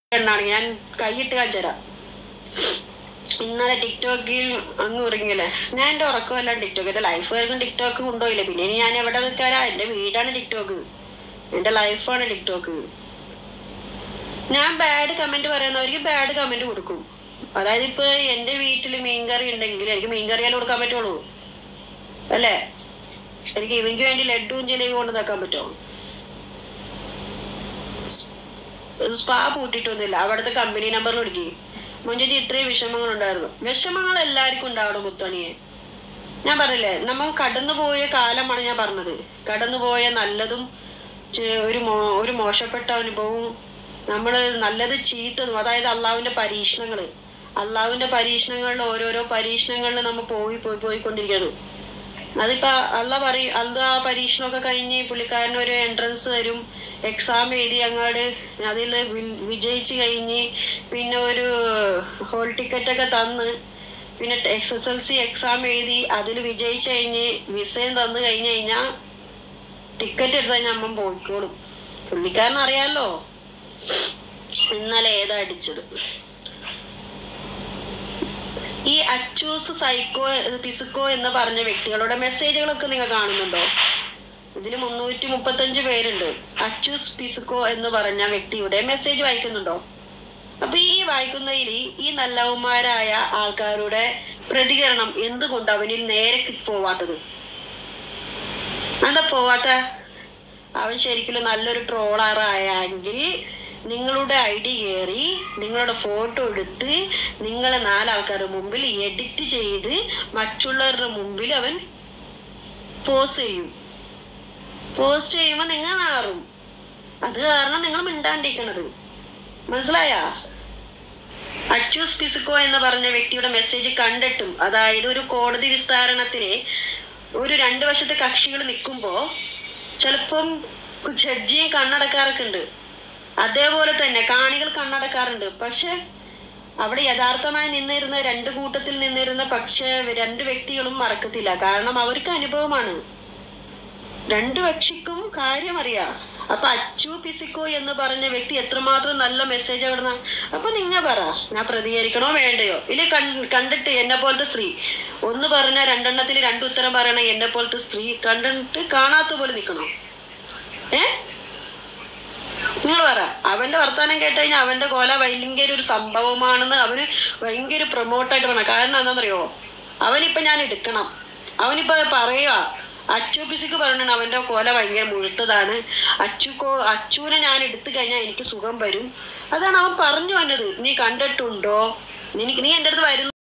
എണ്ണാണെങ്കിൽ ഞാൻ കൈയിട്ട് കാണിച്ചു തരാം ഇന്നലെ ടിക്ടോക്കിൽ അങ്ങ് ഉറങ്ങിയല്ലേ ഞാൻ എന്റെ ഉറക്കമെല്ലാം ടിക്ടോക്ക് എന്റെ ലൈഫ് വരെയും ടിക്ടോക്ക് കൊണ്ടുപോയില്ലേ പിന്നെ ഇനി ഞാൻ എവിടെ നിൽക്കാനാ എന്റെ വീടാണ് ടിക്ടോക്ക് എന്റെ ലൈഫാണ് ടിക്ടോക്ക് ഞാൻ ബാഡ് കമന്റ് പറയുന്നവർക്ക് ബാഡ് കമന്റ് കൊടുക്കും അതായത് ഇപ്പൊ എന്റെ വീട്ടിൽ മീൻകറി ഉണ്ടെങ്കിൽ എനിക്ക് മീൻകറിയാലും കൊടുക്കാൻ പറ്റുള്ളൂ അല്ലേ എനിക്ക് ഇവർക്ക് വേണ്ടി ലഡുവും ജിലേബി കൊണ്ട് തക്കാൻ പറ്റുമോ സ്പാ പൂട്ടിയിട്ടൊന്നുമില്ല അവിടുത്തെ കമ്പനി നമ്പറിൽ വിളിക്കും മുഞ്ചേച്ചി ഇത്രയും വിഷമങ്ങൾ ഉണ്ടായിരുന്നു വിഷമങ്ങൾ എല്ലാവർക്കും ഉണ്ടാവണം മുത്തണിയെ ഞാൻ പറഞ്ഞില്ലേ നമ്മൾ കടന്നു പോയ കാലമാണ് ഞാൻ പറഞ്ഞത് കടന്നു പോയ നല്ലതും ചെ- ഒരു മോ ഒരു മോശപ്പെട്ട അനുഭവവും നമ്മൾ നല്ലത് ചീത്തതും അതായത് അള്ളാഹുവിന്റെ പരീക്ഷണങ്ങൾ അള്ളാഹുവിന്റെ പരീക്ഷണങ്ങളിൽ ഓരോരോ പരീക്ഷണങ്ങളിൽ നമ്മൾ പോയി പോയി പോയിക്കൊണ്ടിരിക്കുകയാണ് അതിപ്പോ അല്ല പറയും അല്ല ആ പരീക്ഷണമൊക്കെ കഴിഞ്ഞ് പുള്ളിക്കാരന് ഒരു എൻട്രൻസ് തരും എക്സാം എഴുതി അങ്ങാട് അതിൽ വിജയിച്ച് കഴിഞ്ഞ് പിന്നെ ഒരു ഹോൾ ടിക്കറ്റ് ഒക്കെ തന്ന് പിന്നെ S S L C exam എഴുതി അതിൽ വിജയിച്ച് കഴിഞ്ഞ് വിസയും തന്നു കഴിഞ്ഞ് കഴിഞ്ഞാൽ ടിക്കറ്റ് എടുത്ത് കഴിഞ്ഞാൽ അമ്മ പോയിക്കോളും പുള്ളിക്കാരൻ അറിയാലോ ഇന്നലെ ഏതാ അടിച്ചത് ഈ അച്ചൂസ് സൈക്കോ പിസുക്കോ എന്ന് പറഞ്ഞ വ്യക്തികളുടെ മെസ്സേജുകളൊക്കെ നിങ്ങൾ കാണുന്നുണ്ടോ ഇതിൽ മുന്നൂറ്റി മുപ്പത്തഞ്ച് പേരുണ്ട് അച്ചൂസ് പിസുക്കോ എന്ന് പറഞ്ഞ വ്യക്തിയുടെ മെസ്സേജ് വായിക്കുന്നുണ്ടോ അപ്പൊ ഈ വായിക്കുന്നതിൽ ഈ നല്ലവന്മാരായ ആൾക്കാരുടെ പ്രതികരണം എന്തുകൊണ്ട് അവനിൽ നേരെ പോവാത്തത് എന്താ പോവാത്ത അവൻ ശരിക്കും നല്ലൊരു ട്രോളറായെങ്കിൽ നിങ്ങളുടെ ഐ ഡി കയറി നിങ്ങളുടെ ഫോട്ടോ എടുത്ത് നിങ്ങളെ നാലാൾക്കാരുടെ മുമ്പിൽ എഡിറ്റ് ചെയ്ത് മറ്റുള്ളവരുടെ മുമ്പിൽ അവൻ പോസ്റ്റ് ചെയ്യും പോസ്റ്റ് ചെയ്യുമ്പോൾ നിങ്ങൾ മാറും അത് കാരണം നിങ്ങൾ മിണ്ടാണ്ടിരിക്കണത് മനസ്സിലായാ അച്ചൂസ് പിസുക്കോ എന്ന് പറഞ്ഞ വ്യക്തിയുടെ മെസ്സേജ് കണ്ടിട്ടും അതായത് ഒരു കോടതി വിസ്താരണത്തിന് ഒരു രണ്ട് വർഷത്തെ കക്ഷികൾ നിൽക്കുമ്പോൾ ചിലപ്പം ജഡ്ജിയും കണ്ണടക്കാറൊക്കെ ഉണ്ട് അതേപോലെ തന്നെ കാണികൾ കണ്ണടക്കാറുണ്ട് പക്ഷെ അവിടെ യഥാർത്ഥമായി നിന്നിരുന്ന രണ്ട് കൂട്ടത്തിൽ നിന്നിരുന്ന പക്ഷെ രണ്ട് വ്യക്തികളും മറക്കത്തില്ല കാരണം അവർക്ക് അനുഭവമാണ് രണ്ടു കക്ഷിക്കും കാര്യം അറിയാം അപ്പൊ അച്ചു പിസിക്കോ എന്ന് പറഞ്ഞ വ്യക്തി എത്രമാത്രം നല്ല മെസ്സേജ് അവിടുന്ന് അപ്പൊ നിങ്ങ പറ ഞാൻ പ്രതികരിക്കണോ വേണ്ടയോ ഇല്ല കണ്ടിട്ട് എന്നെ പോലത്തെ സ്ത്രീ ഒന്ന് പറഞ്ഞ രണ്ടെണ്ണത്തിന് രണ്ടു ഉത്തരം പറയണ എന്നെ പോലത്തെ സ്ത്രീ കണ്ടിട്ട് കാണാത്ത പോലെ നിൽക്കണോ ഏ നിങ്ങൾ പറ അവന്റെ വർത്താനം കേട്ട് കഴിഞ്ഞാൽ അവന്റെ കോല ഭയങ്കര ഒരു സംഭവമാണെന്ന് അവന് ഭയങ്കര പ്രൊമോട്ടായിട്ട് പറയണം കാരണം എന്താണെന്നറിയോ അവനിപ്പൊ ഞാൻ എടുക്കണം അവനിപ്പോ പറയുക അച്ചു പിസിക്ക് പറയണ അവന്റെ കോല ഭയങ്കര മുഴുത്തതാണ് അച്ചുക്കോ അച്ചുവിനെ ഞാൻ എടുത്തു കഴിഞ്ഞാൽ എനിക്ക് സുഖം വരും അതാണ് അവൻ പറഞ്ഞു വന്നത് നീ കണ്ടിട്ടുണ്ടോ നിനക്ക് നീ എൻ്റെ അടുത്ത് വരുന്ന